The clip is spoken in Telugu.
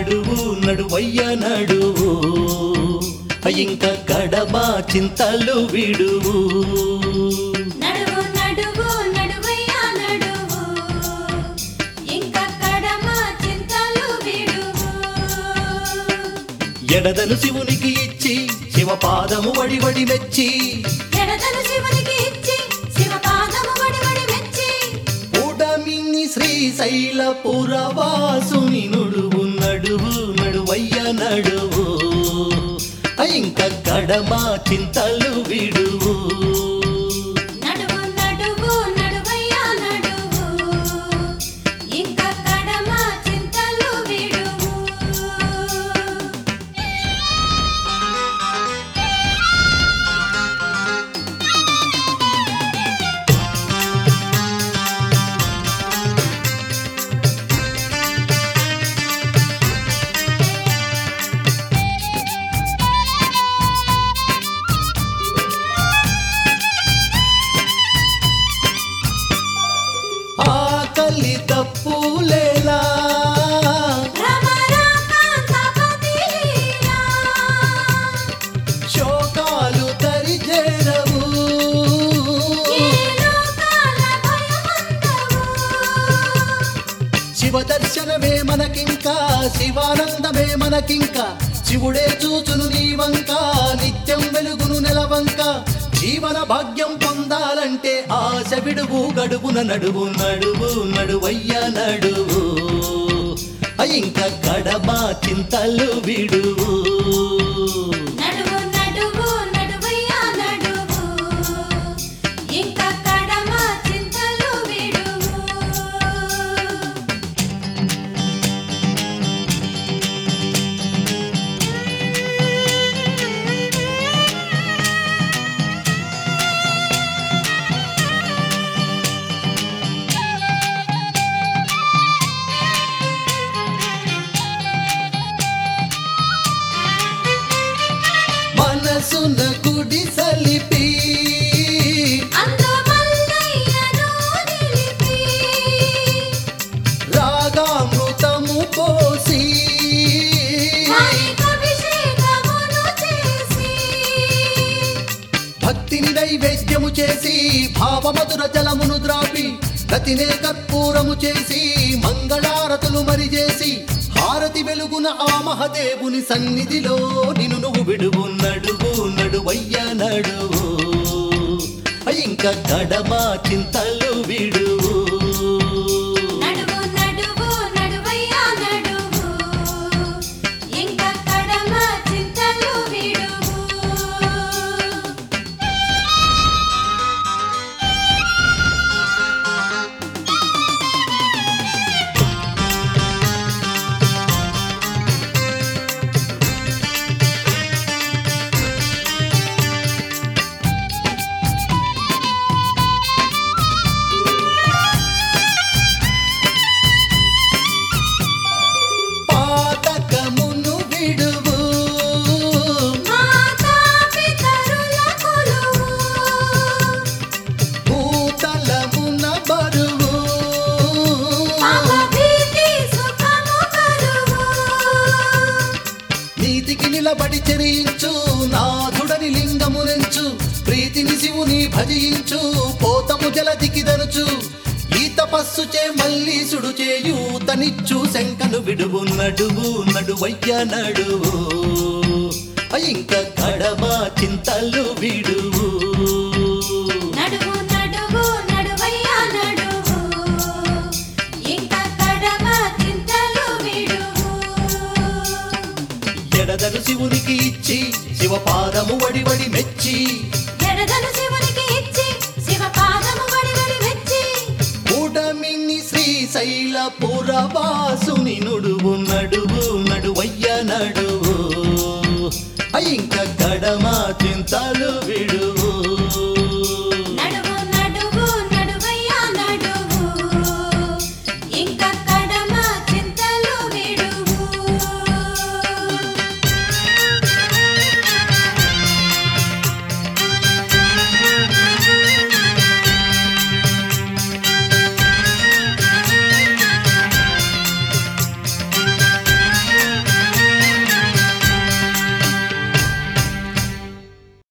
నడువు నడువయ్య నడువు ఇంక కడమ చింతలు విడువు నడువు నడువు నడువయ్యా నడువు ఇంకా కడమ చింతలు విడువు ఎడదను శివునికి ఇచ్చి శివ పాదము వడి వడి మెచ్చి ఎడతను శివునికి ఇచ్చి శివ పాదము వడి వడి మెచ్చి ఉడమిని శ్రీశైల పురవాసుని నుడువు నడువు నడువయ్య నడువు ఇంక కడమ చింతలు విడువు నడువు నడువు నడువయ్యా నడువు ఇంకా కడమ చింతలు విడువు ఆకలి తప్పులేలా రమ రాకాంతపతి లీలా శోకాలు దరిచేరవు ఈ లోకాల భయమంతవు శివ దర్శనమే మనకింకా శివానందమే మనకింకా శివుడే చూచును నీ వంక నిత్యం వెలుగును నెలవంక జీవన భాగ్యం పొందాలంటే ఆశ విడువు గడువున నడువు నడువు నడువయ్య నడువు ఇంక కడమ చింతలు విడువు నడువు నడువు నడువయ్యా నడువు ఇంకా కడమ చింతలు విడువు మనసున గుడి సలిపి అందు మల్లయ్యను నిలిపి రాగామృతము పోసి వారికభిషేకమును చేసి భక్తిని నైవేద్యము చేసి భావమధుర జలమును ద్రాపి గతినే కర్పూరము చేసి మంగళారతులు మరి చేసి హారతి వెలుగున ఆ మహదేవుని సన్నిధిలో నిన్ను నువ్వు విడువు నడువు నడువయ్య నడువు ఇంక కడమ చింతలు విడువు నడువు నడువు నడువయ్యా నడువు ఇంకా కడమ చింతలు విడువు పాతకమును విడువు మాతా పితరుల కొలువు భూతలమున బరువు పాప భీతి సుఖము కరువు నీతికి నిలబడి చెరియించు నాథుడని లింగమునెంచు ప్రీతిని శివుని భజించు పోతము జలదికి దనుచు ఈ తపస్సు చే మల్లీసుడు చేయూతనిచ్చు శంకను విడువు నడువు నడువయ్య నడువు ఇంక కడమ చింతలు విడువు నడువు నడువు నడువయ్యా నడువు ఇంకా కడమ చింతలు విడువు ఎడదను శివునికి ఇచ్చి శివ పాదము వడి వడి మెచ్చి ఎడదను శివునికి ఇచ్చి శివ పాదము వడి వడి మెచ్చి కూడమిని శ్రీశైల పురవాసుని నుడువు నడువు నడువయ్య నడువు ఇంక కడమ చింతలు విడు